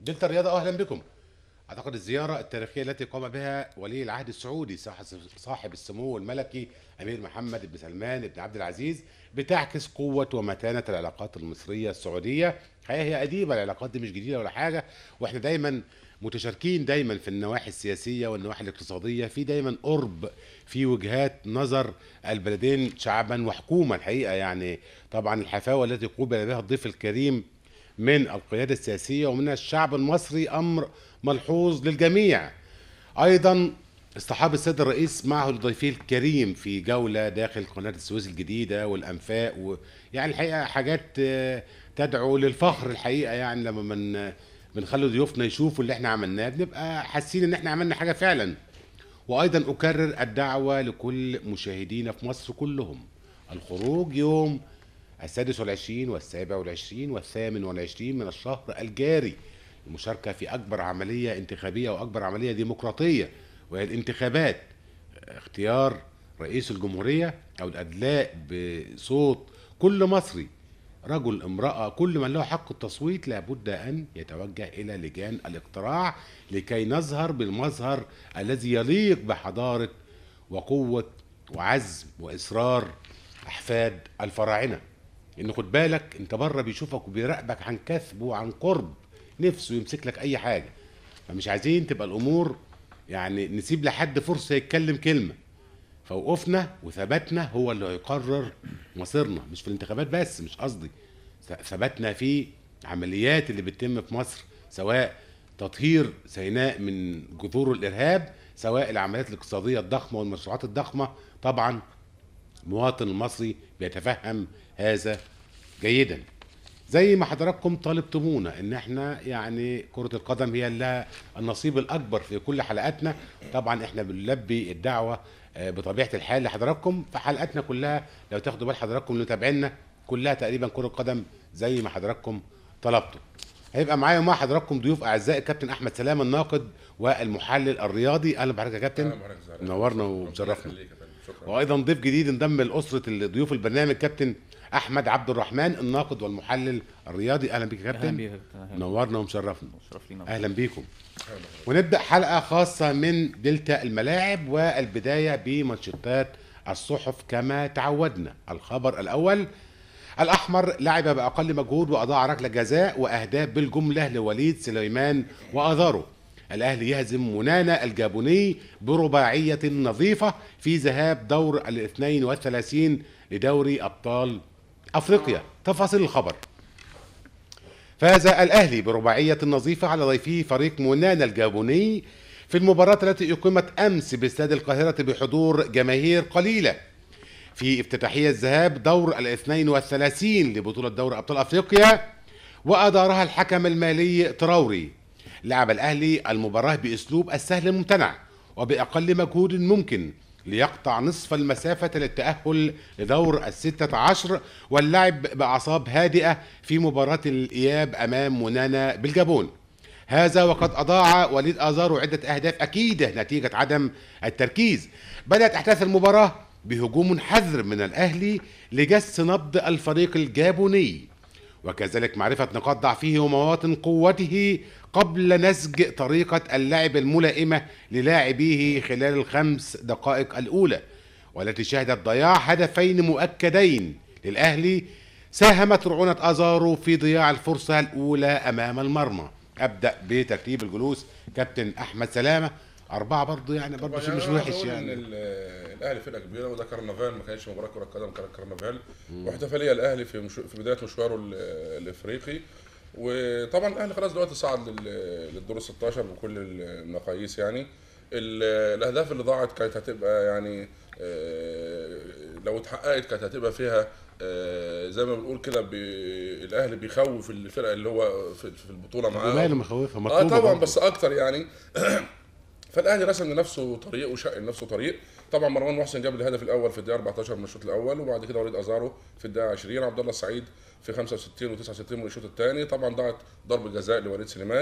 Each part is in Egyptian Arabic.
دلتا الرياضة أهلا بكم أعتقد الزيارة التاريخية التي قام بها ولي العهد السعودي صاحب صاحب السمو الملكي أمير محمد بن سلمان بن عبد العزيز بتعكس قوة ومتانة العلاقات المصرية السعودية الحقيقة هي قديمة العلاقات دي مش جديدة ولا حاجة وإحنا دايما متشاركين دايما في النواحي السياسية والنواحي الاقتصادية في دايما قرب في وجهات نظر البلدين شعبا وحكومة الحقيقة يعني طبعا الحفاوة التي قوبل بها الضيف الكريم من القيادة السياسية ومن الشعب المصري أمر ملحوظ للجميع أيضا اصطحاب السيد الرئيس معه لضيفه الكريم في جولة داخل قناة السويس الجديدة والأنفاق و... يعني الحقيقة حاجات آه، تدعو للفخر الحقيقة يعني لما من بنخلي ضيوفنا يشوفوا اللي احنا عملناه بنبقى حاسين ان احنا عملنا حاجة فعلا وايضا اكرر الدعوه لكل مشاهدينا في مصر كلهم الخروج يوم السادس والعشرين والسابع والعشرين والثامن والعشرين من الشهر الجاري المشاركه في اكبر عمليه انتخابيه واكبر عمليه ديمقراطيه وهي الانتخابات اختيار رئيس الجمهوريه او الادلاء بصوت كل مصري رجل امرأة كل من له حق التصويت لابد أن يتوجه إلى لجان الاقتراع لكي نظهر بالمظهر الذي يليق بحضارة وقوة وعزم وإصرار أحفاد الفراعنة إن خد بالك أنت بره بيشوفك وبيراقبك عن كثب وعن قرب نفسه يمسك لك أي حاجة فمش عايزين تبقى الأمور يعني نسيب لحد فرصة يتكلم كلمة فوقفنا وثباتنا هو اللي هيقرر مصيرنا مش في الانتخابات بس مش قصدي ثباتنا في عمليات اللي بتتم في مصر سواء تطهير سيناء من جذور الارهاب سواء العمليات الاقتصاديه الضخمه والمشروعات الضخمه طبعا المواطن المصري بيتفهم هذا جيدا زي ما حضراتكم طالبتمونا ان احنا يعني كرة القدم هي لها النصيب الاكبر في كل حلقاتنا طبعا احنا بنلبي الدعوة آه، بطبيعة الحال لحضراتكم فحلقاتنا كلها لو تاخدوا بال حضراتكم اللي متابعينا كلها تقريبا كرة قدم زي ما حضراتكم طلبتوا هيبقى معايا ومع حضراتكم ضيوف اعزائي الكابتن احمد سلام الناقد والمحلل الرياضي اهلا بحضرتك يا كابتن أهلا بحضرتك زهران. منورنا ربنا ومشرفنا يخليك يا فندم. شكرا وايضا ضيف جديد انضم لاسره ضيوف البرنامج كابتن احمد عبد الرحمن الناقد والمحلل الرياضي اهلا بيك يا اهلا كابتن بيك يا كابتن أهلاً. نورنا ومشرفنا شرف لينا اهلا بيكم أهلا بحضرتك. ونبدا حلقه خاصه من دلتا الملاعب والبدايه بمانشيتات الصحف كما تعودنا الخبر الاول الاحمر لعب باقل مجهود واضاع ركله جزاء واهداف بالجمله لوليد سليمان واذاره الاهلي يهزم منانا الجابوني برباعيه نظيفه في ذهاب دور ال 32 لدوري ابطال افريقيا تفاصيل الخبر فاز الاهلي برباعيه نظيفه على ضيفه فريق مونانا الجابوني في المباراه التي اقيمت امس باستاد القاهره بحضور جماهير قليله في افتتاحيه ذهاب دور ال 32 لبطوله دوري ابطال افريقيا وادارها الحكم المالي تراوري لعب الاهلي المباراه باسلوب السهل الممتنع وباقل مجهود ممكن ليقطع نصف المسافة للتأهل لدور الستة عشر واللعب بأعصاب هادئة في مباراة الإياب أمام منانا بالجابون هذا وقد أضاع وليد آزارو عدة أهداف أكيدة نتيجة عدم التركيز بدأت أحداث المباراة بهجوم حذر من الأهلي لجس نبض الفريق الجابوني وكذلك معرفة نقاط ضعفه ومواطن قوته قبل نسج طريقة اللعب الملائمة للاعبيه خلال الخمس دقائق الأولى والتي شهدت ضياع هدفين مؤكدين للأهلي ساهمت رعونة أزارو في ضياع الفرصة الأولى أمام المرمى أبدأ بترتيب الجلوس كابتن أحمد سلامة أربعة برضه يعني برضه شيء طبعاً مش أنا وحش عاوز أقول يعني ان ال- الاهلي فرقه كبيره وده كرنفال ما كانش مباراه كره قدم كان كرنفال واحتفاليه الاهلي في مشو... في بدايه مشواره ال- الافريقي وطبعا الاهلي خلاص دلوقتي صعد لل- للدور ال 16 بكل المقاييس يعني ال- الاهداف اللي ضاعت كانت هتبقى يعني آه، لو اتحققت كانت هتبقى فيها آه، زي ما بنقول كده بي- الاهلي بيخوف الفرقه اللي هو في في البطوله معاه وماله مخوفها اه مطلوبة طبعا برضه. بس اكتر يعني فالاهلي رسم لنفسه طريق وشق لنفسه طريق طبعا مروان محسن جاب الهدف الاول في الدقيقه 14 من الشوط الاول وبعد كده وليد ازارو في الدقيقه 20 عبد الله السعيد في 65 و69 من الشوط الثاني طبعا ضاعت ضربه جزاء لوليد سليمان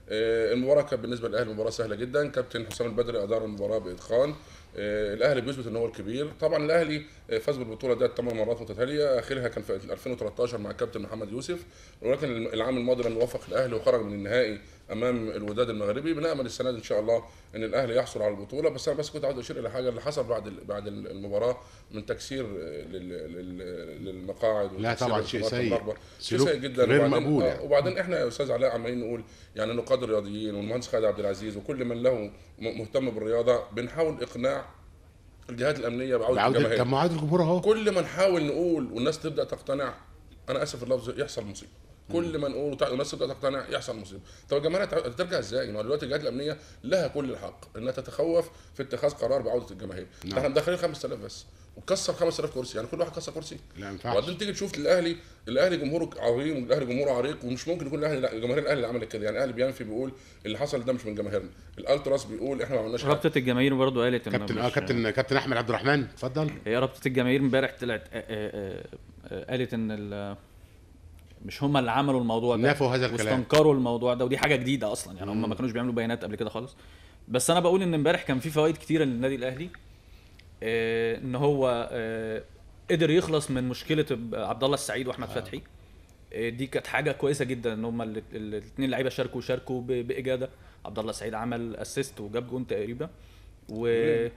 آه، المباراه كانت بالنسبه للاهلي مباراه سهله جدا كابتن حسام البدري ادار المباراه باتقان آه، الاهلي بيثبت ان هو الكبير طبعا الاهلي آه، فاز بالبطوله ده ثمان مرات متتاليه اخرها كان في 2013 مع الكابتن محمد يوسف ولكن العام الماضي لم يوفق الاهلي وخرج من النهائي امام الوداد المغربي بنامل السنه دي ان شاء الله ان الاهلي يحصل على البطوله بس انا بس كنت عاوز اشير الى حاجه اللي حصل بعد ال- بعد المباراه من تكسير آه، لل- لل- للمقاعد لا وتكسير طبعا شيء الخطوط سيء. الركبة. شيء سلوك سيء جدا غير وبعدين- مقبول آه، يعني. وبعدين احنا يا استاذ علاء عمالين نقول يعني نقاد الرياضيين والمهندس خالد عبد العزيز وكل من له م- مهتم بالرياضه بنحاول اقناع الجهات الامنيه بعوده بعودة الجماهير طب ما عودة الجمهور اهو كل ما نحاول نقول والناس تبدا تقتنع انا اسف في اللفظ يحصل مصيبه كل ما نقول وتع- والناس تبدا تقتنع يحصل مصيبه طب الجماهير هتع- هترجع ازاي ما هو دلوقتي الجهات الامنيه لها كل الحق انها تتخوف في اتخاذ قرار بعوده الجماهير نعم. احنا مدخلين 5000 بس وكسر 5000 كرسي يعني كل واحد كسر كرسي لا ما ينفعش وبعدين تيجي تشوف الاهلي الاهلي جمهوره عظيم والاهلي جمهوره عريق ومش ممكن يكون الاهلي لا جماهير الاهلي اللي عملت كده يعني الاهلي بينفي بيقول اللي حصل ده مش من جماهيرنا الالتراس بيقول احنا ما عملناش حاجه رابطه الجماهير برضو قالت إنه كابتن اه مش- كابتن كابتن احمد عبد الرحمن اتفضل هي رابطه الجماهير امبارح طلعت آه، آه، آه، قالت ان ال- مش هم اللي عملوا الموضوع ده نفوا هذا الكلام. واستنكروا الموضوع ده ودي حاجه جديده اصلا يعني هم ما كانوش بيعملوا بيانات قبل كده خالص بس انا بقول ان امبارح كان في فوائد كتيره للنادي الاهلي آه، ان هو آه، قدر يخلص من مشكله عبد الله السعيد واحمد فتحي آه، دي كانت حاجه كويسه جدا ان هم الاثنين لعيبه شاركوا شاركوا ب- باجاده عبد الله السعيد عمل اسيست وجاب جون تقريبا و...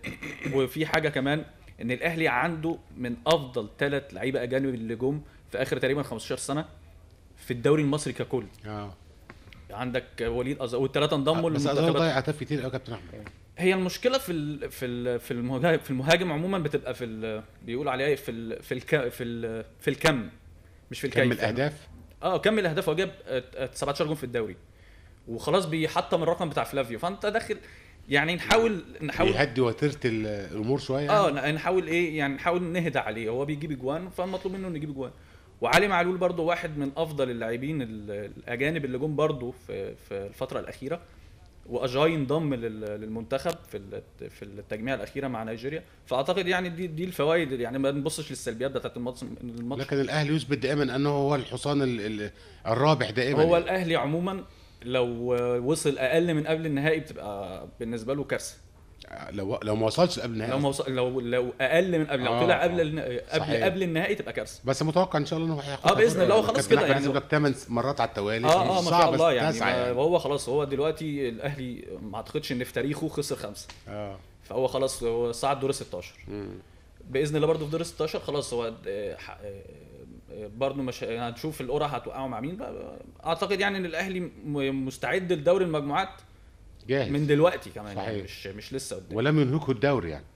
وفي حاجه كمان ان الاهلي عنده من افضل ثلاث لعيبه اجانب اللي جم في اخر تقريبا 15 سنه في الدوري المصري ككل اه عندك وليد أز... والثلاثه انضموا بس اظن للمنتخبات ضيع اهداف كتير قوي كابتن احمد هي المشكله في ال... في ال... في المهاجم في المهاجم عموما بتبقى في ال... بيقولوا عليها إيه؟ في ال... في الك... في ال... في الكم مش في الكيف كم الاهداف اه كم الاهداف هو جاب آه، آه، 17 جون في الدوري وخلاص بيحطم الرقم بتاع فلافيو فانت داخل يعني نحاول نحاول يهدي وتيره ال- الامور شويه اه يعني. ن- نحاول ايه يعني نحاول نهدى عليه هو بيجيب اجوان فالمطلوب منه انه يجيب اجوان وعلي معلول برضه واحد من افضل اللاعبين ال- الاجانب اللي جم برضه في في الفتره الاخيره واجاي انضم لل- للمنتخب في ال- في التجميع الاخيره مع نيجيريا فاعتقد يعني دي دي الفوائد يعني ما نبصش للسلبيات بتاعت الماتش الماتش لكن الاهلي يثبت دائما انه هو الحصان ال- ال- الرابح دائما هو يعني. الاهلي عموما لو وصل اقل من قبل النهائي بتبقى بالنسبه له كارثه لو لو ما وصلش قبل النهائي لو ما وصل لو لو اقل من قبل لو آه، طلع آه. قبل الن- قبل صحيح. قبل النهائي تبقى كارثه بس متوقع ان شاء الله انه هياخد آه، بإذن الله، خلاص كده يعني. يجيب لك 8 مرات على التوالي اه اه ما صعب شاء الله يعني, تسعة ما هو خلاص هو دلوقتي الاهلي ما اعتقدش ان في تاريخه خسر خمسه اه فهو خلاص هو صعد دور ال 16 مم. باذن الله برضه في دور ال 16 خلاص هو آه، ح- آه، آه، برضه مش هنشوف القرعه هتوقعه مع مين بقى. اعتقد يعني ان الاهلي م- مستعد لدوري المجموعات جاهز من دلوقتي كمان يعني صحيح. مش مش لسه قدام ولم ينهكوا الدوري يعني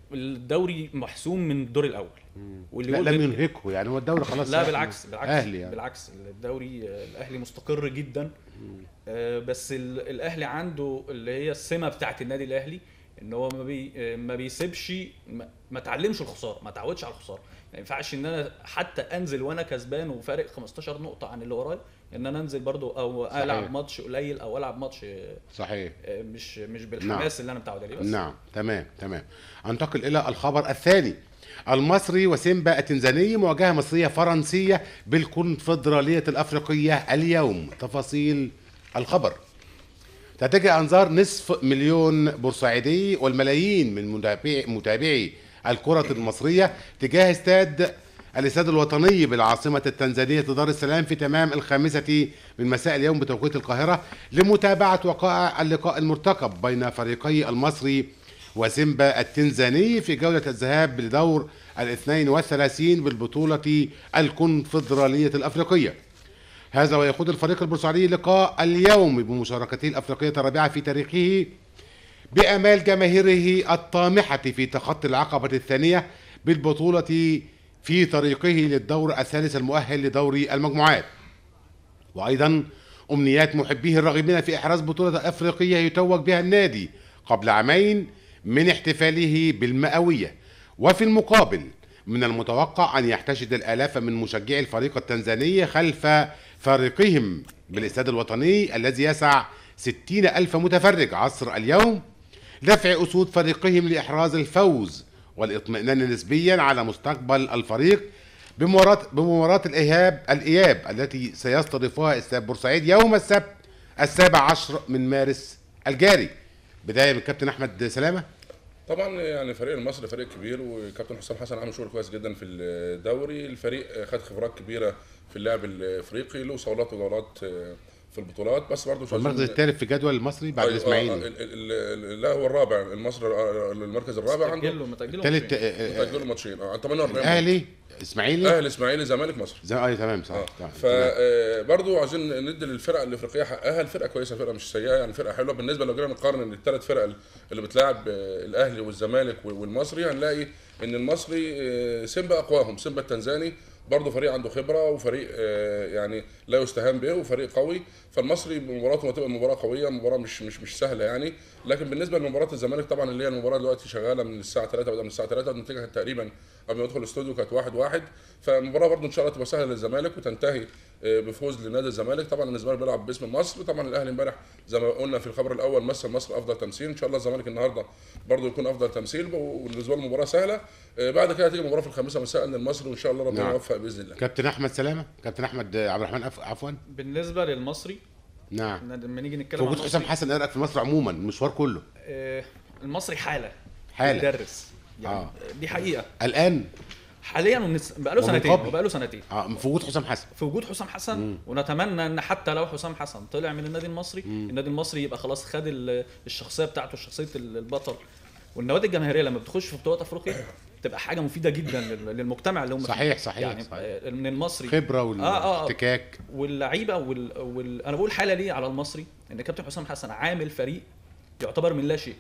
الدوري محسوم من الدور الاول واللي لا يقول لم بت- ينهكوا يعني هو الدوري خلاص لا سهل. بالعكس بالعكس اهلي يعني بالعكس الدوري آه، الاهلي مستقر جدا آه، بس ال- الاهلي عنده اللي هي السمه بتاعت النادي الاهلي ان هو ما بي آه، ما بيسيبش ما- ما اتعلمش الخساره ما اتعودش على الخساره ما ينفعش ان انا حتى انزل وانا كسبان وفارق 15 نقطه عن اللي ورايا ان انا انزل برضو او صحيح. العب ماتش قليل او العب ماتش آه، صحيح آه، مش مش بالحماس اللي انا متعود عليه بس نعم تمام تمام انتقل الى الخبر الثاني المصري وسيمبا التنزاني مواجهه مصريه فرنسيه بالكونفدراليه الافريقيه اليوم تفاصيل الخبر تتجه انظار نصف مليون بورسعيدي والملايين من متابعي متابعي الكرة المصرية تجاه استاد الاستاد الوطني بالعاصمة التنزانية دار السلام في تمام الخامسة من مساء اليوم بتوقيت القاهرة لمتابعة وقائع اللقاء المرتقب بين فريقي المصري وسيمبا التنزاني في جولة الذهاب لدور الاثنين والثلاثين بالبطولة الكونفدرالية الأفريقية هذا ويخوض الفريق البورسعيدي لقاء اليوم بمشاركته الأفريقية الرابعة في تاريخه بأمال جماهيره الطامحة في تخطي العقبة الثانية بالبطولة في طريقه للدور الثالث المؤهل لدوري المجموعات وأيضا أمنيات محبيه الراغبين في إحراز بطولة أفريقية يتوج بها النادي قبل عامين من احتفاله بالمئوية وفي المقابل من المتوقع أن يحتشد الآلاف من مشجعي الفريق التنزاني خلف فريقهم بالاستاد الوطني الذي يسع ستين ألف متفرج عصر اليوم دفع أسود فريقهم لإحراز الفوز والإطمئنان نسبيا على مستقبل الفريق بمباراة بمباراة الإياب الإياب التي سيستضيفها استاد بورسعيد يوم السبت السابع عشر من مارس الجاري بدايه من الكابتن احمد سلامه طبعا يعني فريق المصري فريق كبير وكابتن حسام حسن عامل شغل كويس جدا في الدوري الفريق خد خبرات كبيره في اللعب الافريقي له صولات وجولات في البطولات بس برضه مش المركز عايزين- الثالث في جدول المصري بعد أيوة، آه، الاسماعيلي ال- ال- ال- لا هو الرابع المصري آه، المركز الرابع عنده متأجل له متأجل له الثالث ماتشين. تأجلوا ماتشين اه 48 الاهلي اسماعيلي اهلي اسماعيلي زمالك مصر زي اه تمام صح اه تمام. فبرضه عايزين ندي للفرق الافريقيه حقها الفرقه كويسه الفرقه مش سيئه يعني فرقه حلوه بالنسبه لو جينا نقارن ان الثلاث فرق اللي بتلاعب آه، الاهلي والزمالك والمصري هنلاقي ان المصري آه، سيمبا اقواهم سيمبا التنزاني برضه فريق عنده خبره وفريق آه، يعني لا يستهان به وفريق قوي فالمصري مباراته هتبقى مباراه قويه مباراه مش مش مش سهله يعني لكن بالنسبه لمباراه الزمالك طبعا اللي هي المباراه دلوقتي شغاله من الساعه 3 بدأ من الساعه 3 النتيجه كانت تقريبا قبل ما ادخل الاستوديو كانت 1 1 فالمباراه برضه ان شاء الله تبقى سهله للزمالك وتنتهي آه، بفوز لنادي الزمالك طبعا إن الزمالك بيلعب باسم مصر طبعا الاهلي امبارح زي ما قلنا في الخبر الاول مثل مصر افضل تمثيل ان شاء الله الزمالك النهارده برضه يكون افضل تمثيل وبالنسبه له مباراه سهله آه، بعد كده هتيجي مباراه في الخامسه مساء للمصري وان شاء الله ربنا نعم. يوفق باذن الله كابتن احمد سلامه كابتن احمد عبد الرحمن عف- عفوا بالنسبه للمصري نعم لما نيجي في نتكلم عن وجود حسام المصري حسن ايه رايك في مصر عموما المشوار كله آه، المصري حاله حالة. بيدرس يعني آه. دي حقيقه الان حاليا ونس... بقاله ومن سنتين قبل. هو بقاله سنتين اه في وجود حسام حسن في وجود حسام حسن ونتمنى ان حتى لو حسام حسن طلع من النادي المصري النادي المصري يبقى خلاص خد ال- الشخصيه بتاعته شخصيه ال- البطل والنوادي الجماهيريه لما بتخش في بطولات افريقيا تبقى حاجه مفيده جدا لل- للمجتمع اللي هم فيه. صحيح صحيح يعني صحيح. آه، من المصري خبره آه، آه. والاحتكاك واللعيبه وال... وال... انا بقول حاله ليه على المصري ان كابتن حسام حسن عامل فريق يعتبر من لا شيء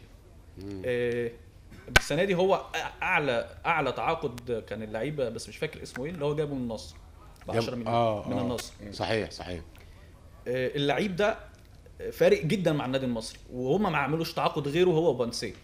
آه السنه دي هو أ- اعلى اعلى تعاقد كان اللعيبه بس مش فاكر اسمه ايه اللي هو جابه من النصر ب 10 مليون آه، من آه. النصر صحيح صحيح آه اللعيب ده فارق جدا مع النادي المصري وهم ما عملوش تعاقد غيره هو وبنسيه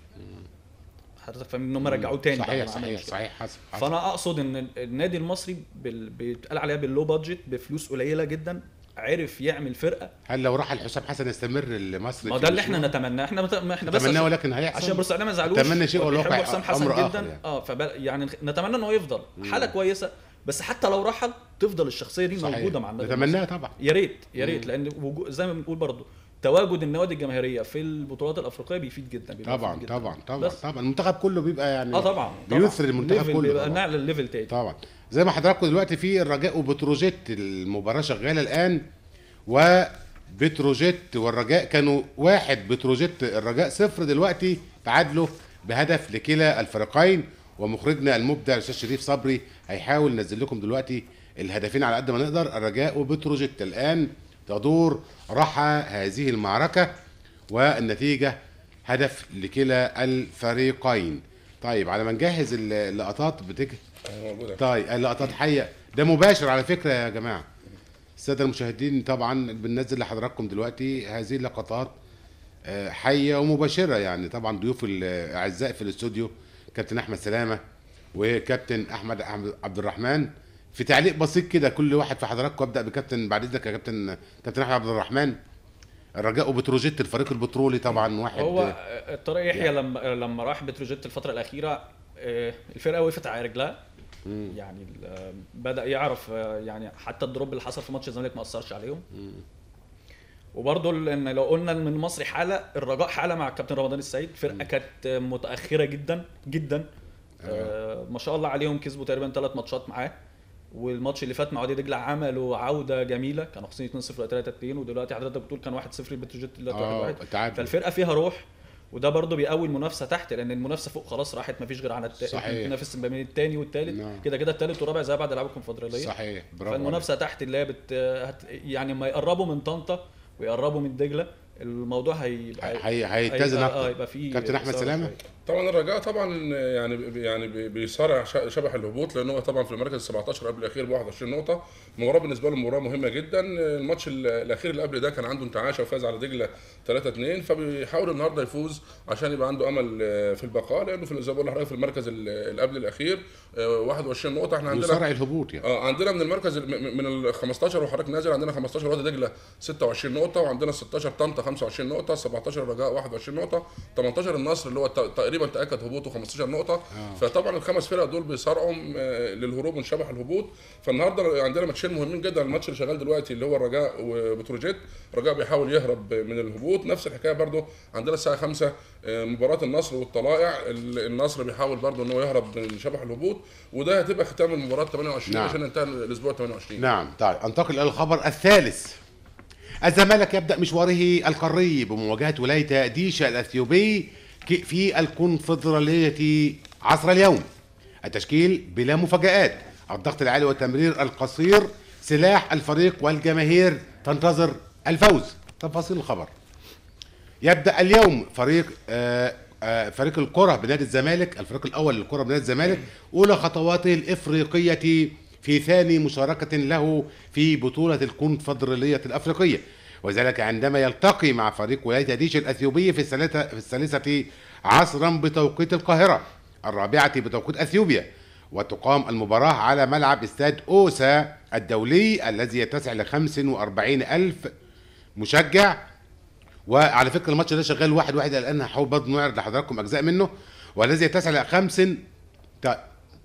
حضرتك فاهم ان هم رجعوه تاني بعد صحيح ما صحيح عملش كده. صحيح حصل حصل. فانا اقصد ان النادي المصري بال... بيتقال عليها باللو بادجت بفلوس قليله جدا عرف يعمل فرقه هل لو راح حسام حسن يستمر لمصر ما في ده اللي احنا المشوار؟ نتمناه احنا مت... ما احنا بس نتمناه عشان- ولكن هيحصل عشان بورسعيد ما يزعلوش نتمنى شيء والواقع وبيحبوا حسام حسن أمر جدا آخر يعني. اه فب... يعني نتمنى ان هو يفضل حاله كويسه بس حتى لو رحل تفضل الشخصيه دي صحيح. موجوده مع النادي نتمناها المصري. طبعا يا ريت يا ريت لان وجو... زي ما بنقول برضه تواجد النوادي الجماهيريه في البطولات الافريقيه بيفيد جدا بيبقى طبعا مفيد جدا. طبعا طبعا بس طبعا المنتخب كله بيبقى يعني اه طبعا طبعا. بيثري المنتخب ليفل كله بيبقى طبعاً. نقله الليفل تاني طبعا زي ما حضراتكم دلوقتي في الرجاء وبتروجيت المباراه شغاله الان وبتروجيت والرجاء كانوا واحد بتروجيت الرجاء صفر دلوقتي تعادلوا بهدف لكلا الفريقين ومخرجنا المبدع الاستاذ شريف صبري هيحاول ينزل لكم دلوقتي الهدفين على قد ما نقدر الرجاء وبتروجيت الان تدور رحى هذه المعركه والنتيجه هدف لكلا الفريقين طيب على ما نجهز اللقطات بتك... آه، موجوده طيب اللقطات حيه ده مباشر على فكره يا جماعه الساده المشاهدين طبعا بننزل لحضراتكم دلوقتي هذه اللقطات آه، حيه ومباشره يعني طبعا ضيوف الاعزاء في الاستوديو كابتن احمد سلامه وكابتن احمد أحمد عبد الرحمن في تعليق بسيط كده كل واحد في حضراتكم ابدا بكابتن بعد اذنك يا كابتن كابتن احمد عبد الرحمن الرجاء وبتروجيت الفريق البترولي طبعا واحد هو آه، طارق يحيى لما لما راح بتروجيت الفتره الاخيره آه، الفرقه وقفت على رجلها يعني ال- آه، بدا يعرف آه، يعني حتى الدروب اللي حصل في ماتش الزمالك ما اثرش عليهم وبرضه ان لو قلنا من المصري حاله الرجاء حاله مع الكابتن رمضان السعيد فرقه كانت متاخره جدا جدا آه ما شاء الله عليهم كسبوا تقريبا ثلاث ماتشات معاه والماتش اللي فات مع وادي دجله عملوا عوده جميله كانوا خسرين 2-0 ولا 3-2 ودلوقتي حضرتك بتقول كان 1-0 بتروجيت دلوقتي اه 1-1 تعادل فالفرقه فيها روح وده برضه بيقوي المنافسه تحت لان المنافسه فوق خلاص راحت ما فيش غير على الت... صحيح. تنافس ما بين الثاني والثالث نعم. كده كده الثالث والرابع زي بعد العاب الكونفدراليه صحيح برافو فالمنافسه تحت اللي هي بت... هت... يعني ما يقربوا من طنطا ويقربوا من دجله الموضوع هيبقى هي- هيتزن هيبقى- أكتر. اه يبقى فيه كابتن أحمد إثارة سلامة؟ شوية. طبعا الرجاء طبعا يعني يعني بيصارع ش- شبح الهبوط لان هو طبعا في المركز ال 17 قبل الاخير ب 21 نقطه المباراه بالنسبه له مباراه مهمه جدا الماتش ال- الاخير اللي قبل ده كان عنده انتعاشه وفاز على دجله 3 2 فبيحاول النهارده يفوز عشان يبقى عنده امل آه، في البقاء لانه في زي ما بقول لحضرتك في المركز ال- اللي قبل الاخير آه، 21 نقطه احنا عندنا يصارع الهبوط يعني اه عندنا من المركز ال- م- من ال 15 وحضرتك نازل عندنا 15 وادي دجله 26 نقطه وعندنا 16 طنطا 25 نقطه 17 الرجاء 21 نقطه 18 النصر اللي هو ت- تقريبا تقريبا تاكد هبوطه 15 نقطه فطبعا الخمس فرق دول بيصارعوا آه، للهروب من شبح الهبوط فالنهارده عندنا ماتشين مهمين جدا الماتش اللي شغال دلوقتي اللي هو الرجاء وبتروجيت الرجاء بيحاول يهرب من الهبوط نفس الحكايه برضو عندنا الساعه 5 آه، مباراه النصر والطلائع ال- النصر بيحاول برضو ان هو يهرب من شبح الهبوط وده هتبقى ختام المباراه 28 نعم. عشان انتهى الاسبوع 28 نعم طيب انتقل الى الخبر الثالث الزمالك يبدا مشواره القاري بمواجهه ولايه ديشا الاثيوبي ك- في الكونفدراليه عصر اليوم التشكيل بلا مفاجات الضغط العالي والتمرير القصير سلاح الفريق والجماهير تنتظر الفوز تفاصيل الخبر يبدا اليوم فريق آه، آه، فريق الكره بنادي الزمالك الفريق الاول للكره بنادي الزمالك اولى خطواته الافريقيه في ثاني مشاركه له في بطوله الكونفدراليه الافريقيه وذلك عندما يلتقي مع فريق ولايه ديش الاثيوبي في الثالثه في الثالثه عصرا بتوقيت القاهره الرابعه بتوقيت اثيوبيا وتقام المباراة على ملعب استاد أوسا الدولي الذي يتسع ل 45 ألف مشجع وعلى فكره الماتش ده شغال واحد واحد الان هحاول برضه نعرض لحضراتكم اجزاء منه والذي يتسع ل 5 ط-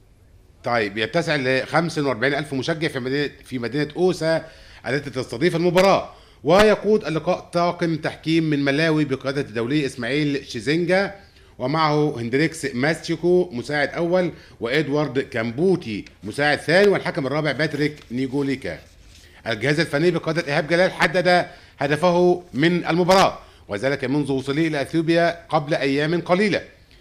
طيب يتسع ل 45 الف مشجع في مدينه في مدينه اوسا التي تستضيف المباراه ويقود اللقاء طاقم تحكيم من ملاوي بقياده الدولي اسماعيل شيزينجا ومعه هندريكس ماسشيكو مساعد اول وادوارد كامبوتي مساعد ثاني والحكم الرابع باتريك نيجوليكا الجهاز الفني بقيادة إيهاب جلال حدد هدفه من المباراة وذلك منذ وصوله إلى أثيوبيا قبل أيام قليلة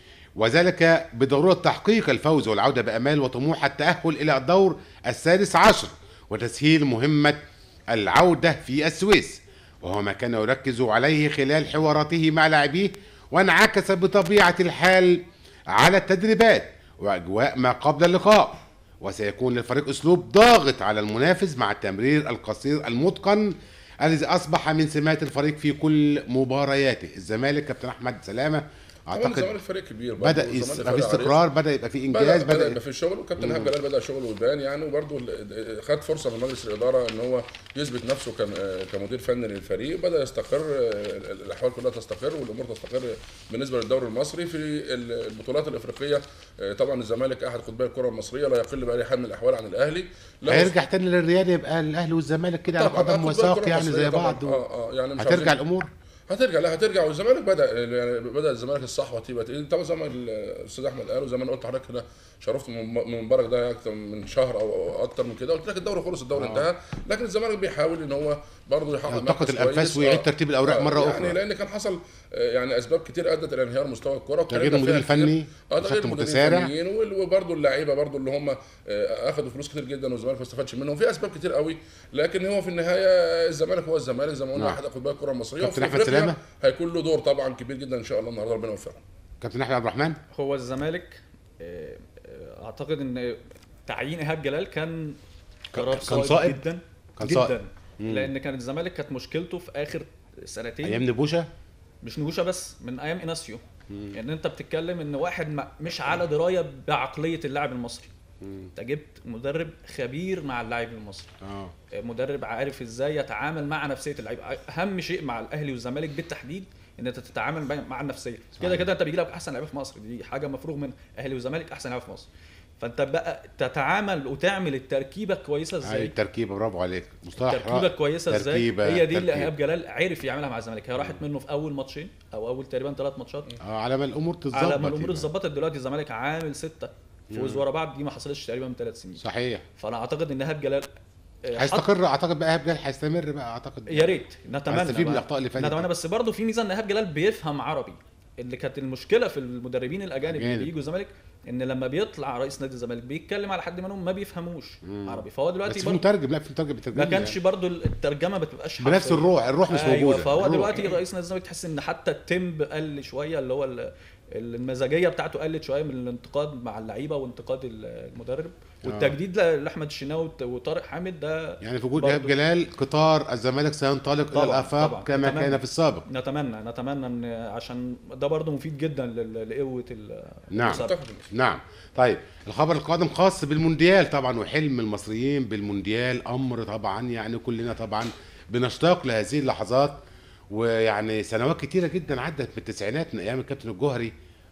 وذلك بضرورة تحقيق الفوز والعودة بأمال وطموح التأهل إلى الدور السادس عشر وتسهيل مهمة العودة في السويس وهو ما كان يركز عليه خلال حواراته مع لاعبيه وانعكس بطبيعة الحال على التدريبات وأجواء ما قبل اللقاء وسيكون للفريق اسلوب ضاغط على المنافس مع التمرير القصير المتقن الذي اصبح من سمات الفريق في كل مبارياته الزمالك كابتن احمد سلامه طبعا اعتقد الزمالك فريق كبير برضه، بدا والزمالك يس- فريق يبقى في عريق. استقرار بدا يبقى في انجاز بدا بدا يبقى بدا في الشغل وكابتن ايهاب جلال بدا شغله ويبان يعني وبرده خد فرصه من مجلس الاداره ان هو يثبت نفسه كم- آه، كمدير فني للفريق بدا يستقر آه، الاحوال كلها تستقر والامور تستقر بالنسبه للدوري المصري في ال- البطولات الافريقيه آه، طبعا الزمالك احد قطبي الكره المصريه لا يقل باي حال من الاحوال عن الاهلي لا هيرجع تاني للرياض يبقى الاهلي والزمالك كده على طبعاً، قدم قطبي وساق الكرة يعني المصرية زي طبعاً. بعض و... اه اه يعني مش هترجع عاوزين- الامور هترجع لا هترجع والزمالك بدا يعني بدا الزمالك الصحوه تبقى تقيل طبعا زي ما الاستاذ احمد قال وزي ما انا قلت لحضرتك كده شرفت من من مبارك ده اكتر من شهر او أو اكتر من كده قلت لك الدوري خلص الدوري انتهى لكن الزمالك بيحاول ان هو برضه يحقق يلتقط مركز الأنفاس كويس. ويعيد آه. ترتيب الأوراق مرة يعني أخرى. لان كان حصل آه، يعني اسباب كتير ادت الى انهيار مستوى الكره تغيير واتكلمنا المدير فيها كتير. الفني اه بشكل تغيير المديرين متسارع. الفنيين وال- وبرضه اللعيبه برضه اللي هم آه، اخذوا فلوس كتير جدا والزمالك ما استفادش منهم في اسباب كتير قوي لكن هو في النهايه الزمالك هو الزمالك زي ما قلنا نعم. احد اقطاب الكره المصريه كابتن وفي أحمد أفريقيا سلامة. هيكون له دور طبعا كبير جدا ان شاء الله النهارده ربنا يوفقه كابتن احمد عبد الرحمن هو الزمالك آه، آه، اعتقد ان تعيين ايهاب جلال كان قرار كان صائب صائب. جدا كان جدا صائب. لان كان الزمالك كانت مشكلته في اخر سنتين ايام نبوشه مش نجوشة بس من ايام اناسيو يعني انت بتتكلم ان واحد ما مش على درايه بعقليه اللاعب المصري انت جبت مدرب خبير مع اللاعب المصري اه مدرب عارف ازاي يتعامل مع نفسيه اللعيب اهم شيء مع الاهلي والزمالك بالتحديد ان انت تتعامل بين- مع النفسيه كده كده انت بيجي لك احسن لعيبه في مصر دي حاجه مفروغ من اهلي والزمالك احسن لعيبه في مصر فانت بقى تتعامل وتعمل التركيبه كويسه هاي ازاي التركيبه برافو عليك مصطلح التركيبه رائع. كويسه ازاي تركيبة، هي دي اللي تركيبة. ايهاب جلال عرف يعملها مع الزمالك هي راحت منه في اول ماتشين او اول تقريبا ثلاث ماتشات اه على ما الامور تتظبط على ما الامور يبقى. اتظبطت دلوقتي الزمالك عامل سته فوز ورا بعض دي ما حصلتش تقريبا من ثلاث سنين صحيح فانا اعتقد ان ايهاب جلال آه، حط- هيستقر اعتقد بقى ايهاب جلال هيستمر بقى اعتقد يا ريت نتمنى هيستفيد من بقى. الأخطاء اللي فاتت. نتمنى بس برضه في ميزه ان ايهاب جلال بيفهم عربي اللي كانت المشكله في المدربين الاجانب اللي أجانب. بيجوا الزمالك ان لما بيطلع رئيس نادي الزمالك بيتكلم على حد منهم ما بيفهموش عربي فهو بس دلوقتي في برضه مترجم لا في مترجم بترجم ما لي كانش يعني. برضه الترجمه ما بتبقاش بنفس حرفية. الروح الروح مش أيوة موجوده فهو الروح. دلوقتي رئيس نادي الزمالك تحس ان حتى التيمب قل شويه اللي هو ال- المزاجيه بتاعته قلت شويه من الانتقاد مع اللعيبه وانتقاد المدرب والتجديد ل- لاحمد الشناوي وت- وطارق حامد ده يعني في وجود برضه. ايهاب جلال قطار الزمالك سينطلق الى طبعاً، الافاق طبعاً. كما نتمنى. كان في السابق نتمنى نتمنى ان عشان ده برضه مفيد جدا لل- لقوه ال- نعم المسابقة. أعتقد. نعم طيب الخبر القادم خاص بالمونديال طبعا وحلم المصريين بالمونديال امر طبعا يعني كلنا طبعا بنشتاق لهذه اللحظات ويعني سنوات كتيره جدا عدت من التسعينات من ايام الكابتن الجوهري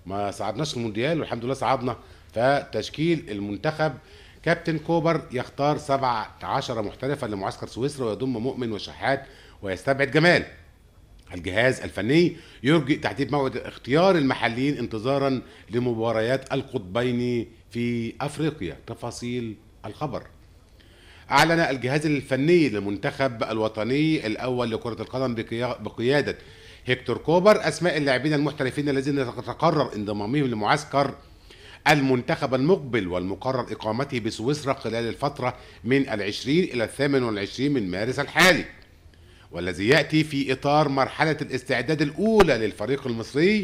ما صعدناش المونديال والحمد لله صعدنا فتشكيل المنتخب كابتن كوبر يختار 17 محترفا لمعسكر سويسرا ويضم مؤمن وشحات ويستبعد جمال الجهاز الفني يرجئ تحديد موعد اختيار المحليين انتظارا لمباريات القطبين في افريقيا تفاصيل الخبر أعلن الجهاز الفني للمنتخب الوطني الأول لكرة القدم بقيا- بقيادة هيكتور كوبر أسماء اللاعبين المحترفين الذين تقرر انضمامهم لمعسكر المنتخب المقبل والمقرر إقامته بسويسرا خلال الفترة من العشرين إلى الثامن والعشرين من مارس الحالي والذي يأتي في إطار مرحلة الاستعداد الأولى للفريق المصري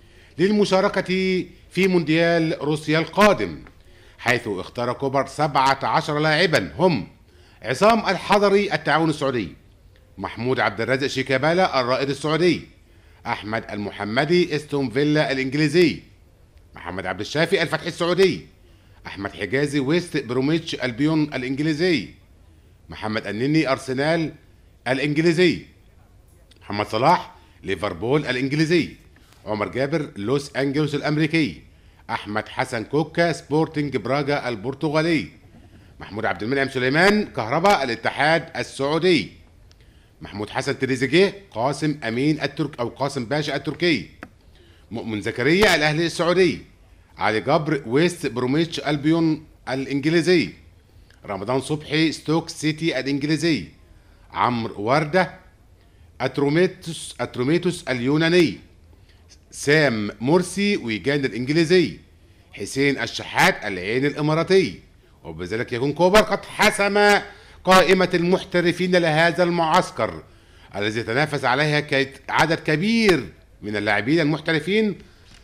للمشاركة في مونديال روسيا القادم حيث اختار كوبر 17 لاعبا هم عصام الحضري التعاون السعودي محمود عبد الرازق شيكابالا الرائد السعودي احمد المحمدي استون فيلا الانجليزي محمد عبد الشافي الفتح السعودي احمد حجازي ويست بروميتش البيون الانجليزي محمد النني ارسنال الانجليزي محمد صلاح ليفربول الانجليزي عمر جابر لوس انجلوس الامريكي احمد حسن كوكا سبورتنج براغا البرتغالي محمود عبد المنعم سليمان كهرباء الاتحاد السعودي محمود حسن تريزيجيه قاسم امين الترك او قاسم باشا التركي مؤمن زكريا الاهلي السعودي علي جبر ويست بروميتش البيون الانجليزي رمضان صبحي ستوك سيتي الانجليزي عمرو ورده اتروميتوس اتروميتوس اليوناني سام مرسي ويجان الانجليزي حسين الشحات العين الاماراتي وبذلك يكون كوبر قد حسم قائمة المحترفين لهذا المعسكر الذي تنافس عليها كي- عدد كبير من اللاعبين المحترفين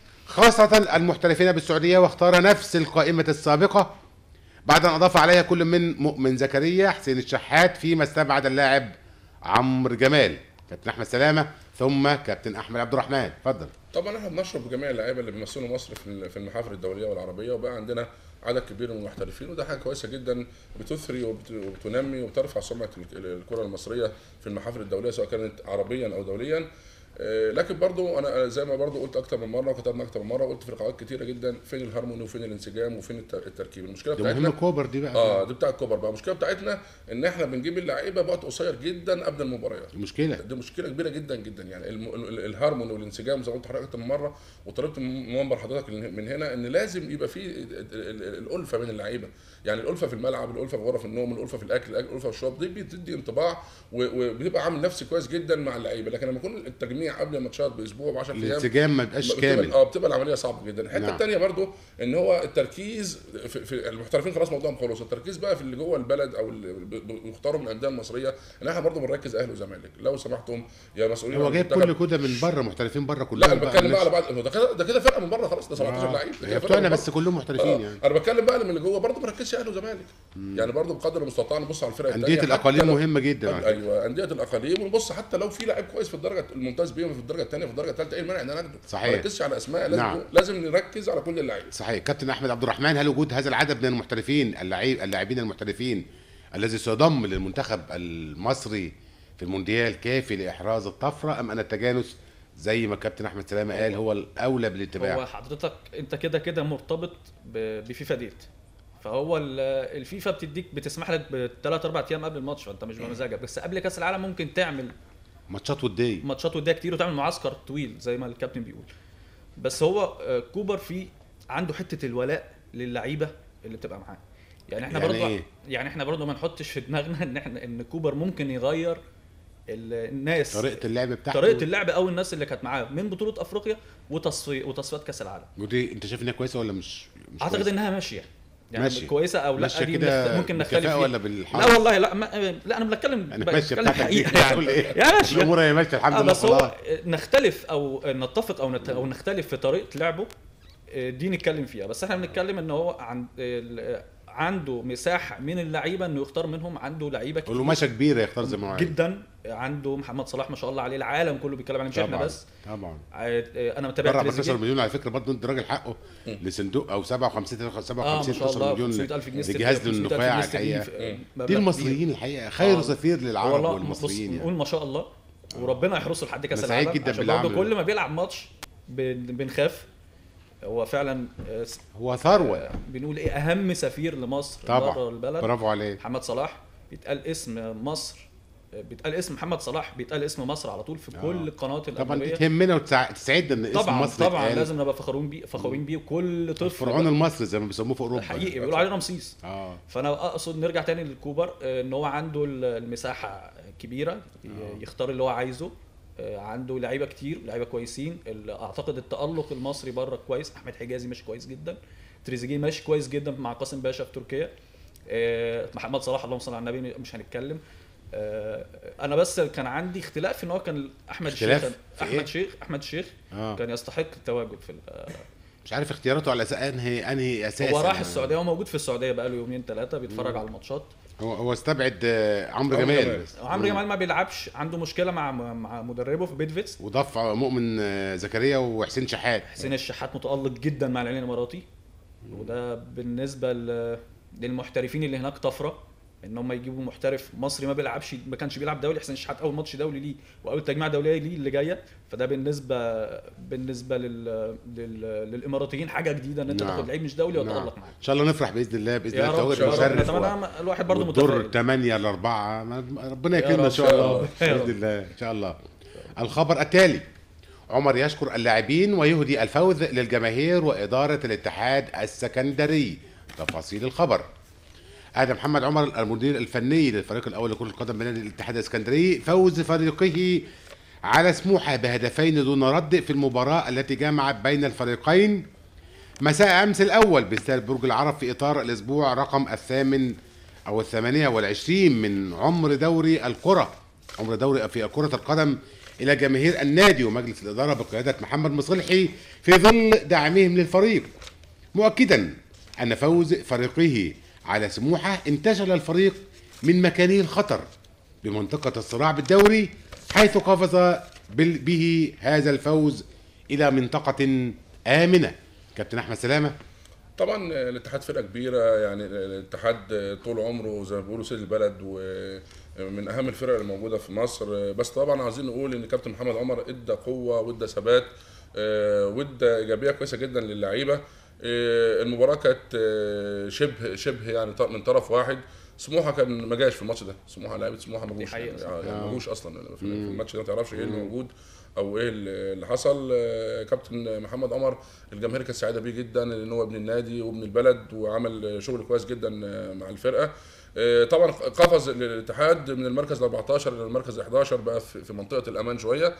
خاصة المحترفين بالسعودية واختار نفس القائمة السابقة بعد أن أضاف عليها كل من مؤمن زكريا حسين الشحات فيما استبعد اللاعب عمرو جمال كابتن أحمد سلامة ثم كابتن أحمد عبد الرحمن اتفضل طبعا احنا بنشرب بجميع اللعيبه اللي بيمثلوا مصر في في المحافل الدوليه والعربيه وبقى عندنا عدد كبير من المحترفين وده حاجه كويسه جدا بتثري وبت- وبتنمي وبترفع سمعه ال- الكره المصريه في المحافل الدوليه سواء كانت عربيا او دوليا آه، لكن برضو انا زي ما برضو قلت اكتر من مره وكتبنا اكتر من مره وقلت في لقاءات كتيره جدا فين الهارموني وفين الانسجام وفين الت- التركيب المشكله ده بتاعتنا مهم كوبر دي بقى اه دي بتاع الكبر بقى المشكله بتاعتنا ان احنا بنجيب اللعيبه بوقت قصير جدا قبل المباريات المشكلة دي مشكله كبيره جدا جدا يعني الم... ال- الهارمون والانسجام زي ما قلت لحضرتك أكتر من مره وطلبت من منبر حضرتك من هنا ان لازم يبقى في ال- ال- ال- الالفه بين اللعيبه يعني الالفه في الملعب الالفه في غرف النوم الالفه في الاكل الالفه في الشرب دي بتدي انطباع و- وبتبقى عامل نفسي كويس جدا مع اللعيبه لكن لما يكون التجميع قبل الماتشات باسبوع ب 10 ايام الانسجام ما بيبقاش بتبقى- كامل اه بتبقى العمليه صعبه جدا الحته نعم. نعم. الثانيه برضو ان هو التركيز في, في المحترفين خلاص موضوعهم خلص التركيز بقى في اللي جوه البلد او اللي ب- ب- بيختاروا من الانديه المصريه ان احنا برضو بنركز اهلي وزمالك لو سمحتم يا مسؤولين هو عن جايب المنتخب. كل كده من بره محترفين بره كلهم لا انا بتكلم بقى الناس- على بعض ده كده ده كده فرقه من بره خلاص ده 17 آه. لعيب ده هي كده فرقة بتوعنا من بس بره. كلهم محترفين آه. يعني انا بتكلم بقى من اللي جوه برضه ما نركزش اهلي وزمالك يعني برضه بقدر المستطاع نبص على الفرق انديه التانية، الاقاليم حتى لو- مهمه جدا على فكرة. ايوه انديه الاقاليم ونبص حتى لو في لاعب كويس في الدرجه الممتاز بيهم في الدرجه الثانيه في الدرجه الثالثه ايه المانع ان انا ناخده صحيح. ما نركزش على اسماء لازم نعم. لازم نركز على كل اللعيبه صحيح كابتن احمد عبد الرحمن هل وجود هذا العدد من المحترفين اللعيب اللاعبين المحترفين الذي سيضم للمنتخب المصري في المونديال كافي لاحراز الطفره ام ان التجانس زي ما كابتن احمد سلامه قال هو الاولى هو بالاتباع حضرتك انت كده كده مرتبط ب- بفيفا ديت فهو ال- الفيفا بتديك بتسمح لك بثلاث اربع ايام قبل الماتش فانت مش بمزاجك بس قبل كاس العالم ممكن تعمل ماتشات وديه ماتشات وديه كتير وتعمل معسكر طويل زي ما الكابتن بيقول بس هو آه، كوبر في عنده حته الولاء للعيبه اللي بتبقى معاه يعني احنا يعني برضه إيه؟ يعني احنا برضه ما نحطش في دماغنا ان احنا ان كوبر ممكن يغير ال- الناس طريقه اللعب بتاعته طريقه اللعب او الناس اللي كانت معاه من بطوله افريقيا وتصفي وتصفيات كاس العالم ودي انت شايف انها كويسه ولا مش, مش اعتقد كويسة؟ انها ماشيه يعني ماشية. كويسه او لا ماشية دي كده بنخت- ممكن نختلف بالكفاءة فيها. ولا بالحظ؟ لا والله لا ما لا انا بتكلم يعني ب- ماشيه بتكلم بتاعتك دي حقيقه تقول ايه يا ماشي الامور هي ماشيه الحمد آه لله بس هو خلاص نختلف او نتفق او نت... او نختلف في طريقه لعبه آه، دي نتكلم فيها بس احنا بنتكلم ان هو عن... ال- عنده مساحه من اللعيبه انه يختار منهم عنده لعيبه كتير قماشه كبيره يختار زي ما هو عايز. جدا عنده محمد صلاح ما شاء الله عليه العالم كله بيتكلم عليه مش احنا طبعا بس طبعا آه، انا بره متابع 14 تريزيجيه مليون على فكره برضه انت راجل حقه لصندوق او 57 اه 57 ما شاء الله 12 مليون 500000 جنيه لجهاز 500,000 للنخاع جنيه استرليني الحقيقه في- آه، دي مبلغ المصريين الحقيقه خير آه. سفير للعرب والله والمصريين بص يعني نقول ما شاء الله وربنا يحرسه لحد كاس أنا سعيد العالم جدا عشان باللي برضه عمله. كل ما بيلعب ماتش بن- بنخاف هو فعلا آه، س- هو ثروه بنقول ايه اهم سفير لمصر طبعا بره البلد برافو عليه محمد صلاح بيتقال اسم مصر بيتقال اسم محمد صلاح بيتقال اسم مصر على طول في آه. كل القنوات طبعا دي الاجنبيه تهمنا وتسعدنا ان اسم طبعا مصر طبعا يتقال. لازم نبقى فخورين بيه فخورين بيه وكل طفل فرعون المصري زي ما بيسموه في اوروبا حقيقي بيقولوا عليه رمسيس اه فانا اقصد نرجع تاني للكوبر آه، ان هو عنده ال- المساحه كبيره ي- يختار اللي هو عايزه آه، عنده لعيبه كتير لعيبه كويسين ال- اعتقد التالق المصري بره كويس احمد حجازي ماشي كويس جدا تريزيجيه ماشي كويس جدا مع قاسم باشا في تركيا آه، محمد صلاح اللهم صل على النبي مش هنتكلم آه، انا بس كان عندي اختلاف في ان هو كان احمد اختلاف الشيخ في احمد إيه؟ شيخ احمد شيخ اه كان يستحق التواجد في ال- مش عارف اختياراته على اساس انهي انهي اساس هو راح السعوديه هو موجود في السعوديه بقاله يومين ثلاثه بيتفرج على الماتشات هو هو استبعد آه، عمرو عمرو جمال جمال. بس. عمرو جمال ما بيلعبش عنده مشكله مع مع مدربه في بيدفيتس وضاف مؤمن آه، زكريا وحسين شحات حسين الشحات متالق جدا مع الاعلان الاماراتي وده بالنسبه ل- للمحترفين اللي هناك طفره ان هم يجيبوا محترف مصري ما بيلعبش ما كانش بيلعب دولي حسين الشحات اول ماتش دولي ليه واول تجميع دوليه ليه اللي جايه فده بالنسبه بالنسبه لل... لل... للاماراتيين حاجه جديده ان انت نعم. تاخد لعيب مش دولي نعم. وتالق معاه ان شاء الله نفرح باذن الله باذن يا الله رب التواجد شاء الله. مشرف نتمنى الواحد برضه والدور متفائل 8 ل 4 ربنا يا يكرمنا ان رب. شاء الله يا رب. باذن الله ان شاء الله الخبر التالي عمر يشكر اللاعبين ويهدي الفوز للجماهير وإدارة الاتحاد السكندري تفاصيل الخبر آدم محمد عمر المدير الفني للفريق الأول لكرة القدم بنادي الاتحاد السكندري فوز فريقه على سموحة بهدفين دون رد في المباراة التي جمعت بين الفريقين مساء أمس الأول باستاد برج العرب في إطار الأسبوع رقم الثامن أو الثمانية والعشرين من عمر دوري الكرة عمر دوري في كرة القدم إلى جماهير النادي ومجلس الإدارة بقيادة محمد مصلحي في ظل دعمهم للفريق مؤكدا أن فوز فريقه على سموحة انتشل الفريق من مكانه الخطر بمنطقة الصراع بالدوري حيث قفز بال- به هذا الفوز إلى منطقة آمنة كابتن أحمد سلامة طبعا الاتحاد فرقه كبيره يعني الاتحاد طول عمره زي ما بيقولوا سيد البلد ومن اهم الفرق اللي موجوده في مصر بس طبعا عايزين نقول ان كابتن محمد عمر ادى قوه وادى ثبات آه، وادى ايجابيه كويسه جدا للعيبه آه، المباراه كانت آه، شبه شبه يعني ط- من طرف واحد سموحه كان ما جاش في الماتش ده سموحه لعيبه سموحه ما جوش حقيقة يعني, صح. يعني ما جوش اصلا في في الماتش ده ما تعرفش ايه اللي موجود او ايه اللي حصل آه، كابتن محمد عمر الجماهير كانت سعيده بيه جدا لان هو ابن النادي وابن البلد وعمل شغل كويس جدا آه، مع الفرقه آه، طبعا قفز الاتحاد من المركز ال 14 للمركز ال 11 بقى في في منطقه الامان شويه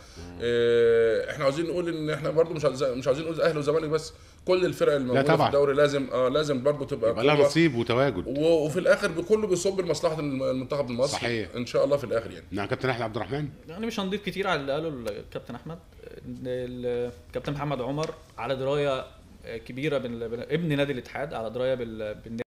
آه، احنا عاوزين نقول ان احنا برضو مش عايز- مش عايزين نقول اهلي وزمالك بس كل الفرق الموجوده في طبعا. الدوري لازم اه لازم برضو تبقى يبقى لها قوة. نصيب وتواجد و- وفي الاخر كله بيصب لمصلحه المنتخب المصري صحيح. ان شاء الله في الاخر يعني نعم كابتن أحمد عبد الرحمن يعني مش هنضيف كتير على اللي قاله الكابتن احمد إن الكابتن محمد عمر على درايه كبيره بال- بال- ابن نادي الاتحاد على درايه بال- بالنادي